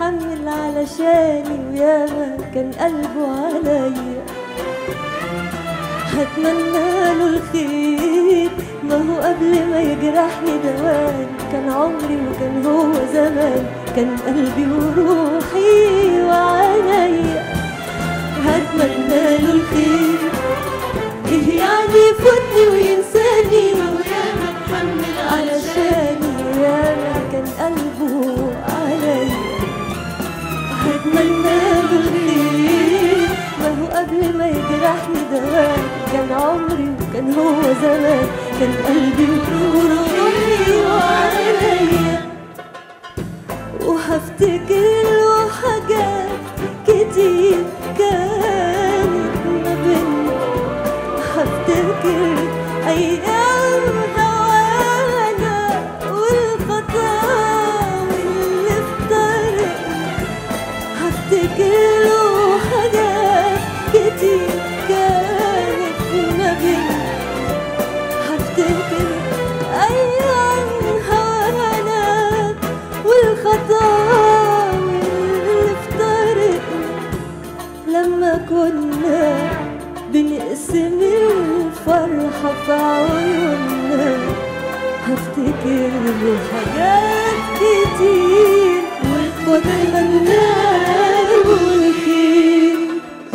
اتحمل علشاني وياما كان قلبه عليا هتمنى له الخير ما هو قبل ما يجرحني دوان كان عمري وكان هو زمان كان قلبي وروحي وعينيا هتمنى له الخير ايه يعني يفوتني وينساني ما هو ياما اتحمل علشاني ياما كان قلبه عليا هتمنى له الخير ما هو قبل ما يجرحني دوام كان عمري وكان هو زمان كان قلبي وروحي وعليا وهفتكر له حاجات كتير كانت ما بينا هفتكر أيام هوانا والخطاوي اللي في طريقنا هفتكر له حاجات كتير كانت ما بينا هفتكر أيام هوانا والخطاوي اللي في طريقنا لما كنا بنقسم الفرحة في عيوننا هفتكر له حاجات كتير واتمنى له الخير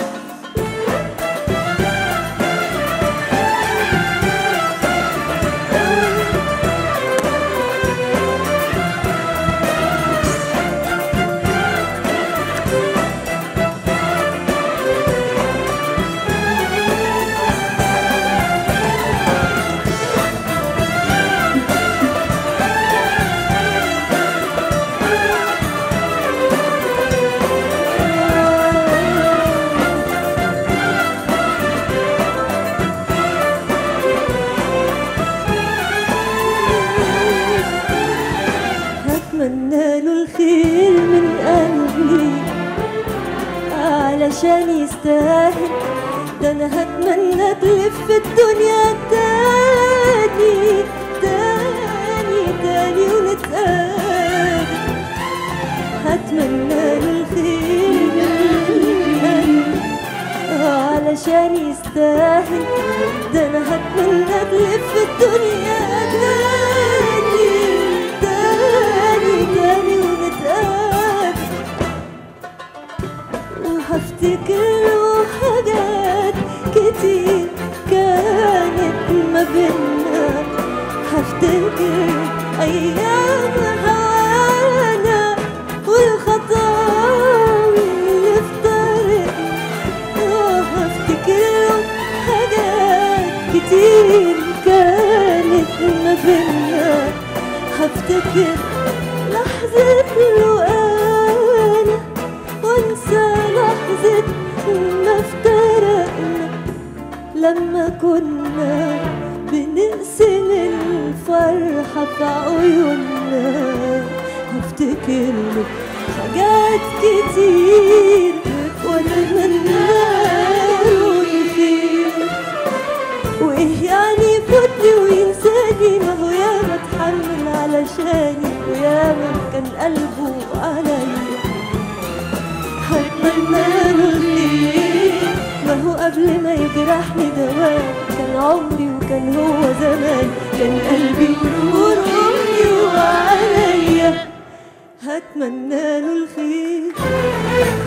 هتمنى له الخير من قلبي علشان يستاهل ده انا هتمنى تلف الدنيا تاني تاني تاني ونتقابل هتمنى له الخير من قلبي علشان يستاهل ده انا هتمنى تلف الدنيا تاني تاني تاني ونتقابل وهفتكر له حاجات كتير كانت ما بينا هفتكر أيام هوانا والخطاوي اللي في طريقنا هفتكر له حاجات كتير كانت ما بينا هفتكر لحظة له أنا وانسى لحظة ما افترقنا لما كنا بنقسم الفرحة في عيوننا هفتكر له حاجات كتير واتمنى له الخير وايه يعني يفوتني وينساني ما هو ياما اتحمل علشاني وياما كان قلبه عليا هتمنى له الخير ما هو قبل ما يجرحني دوام كان عمري وكان هو زمان كان قلبي وروحي وعليا هتمنى له الخير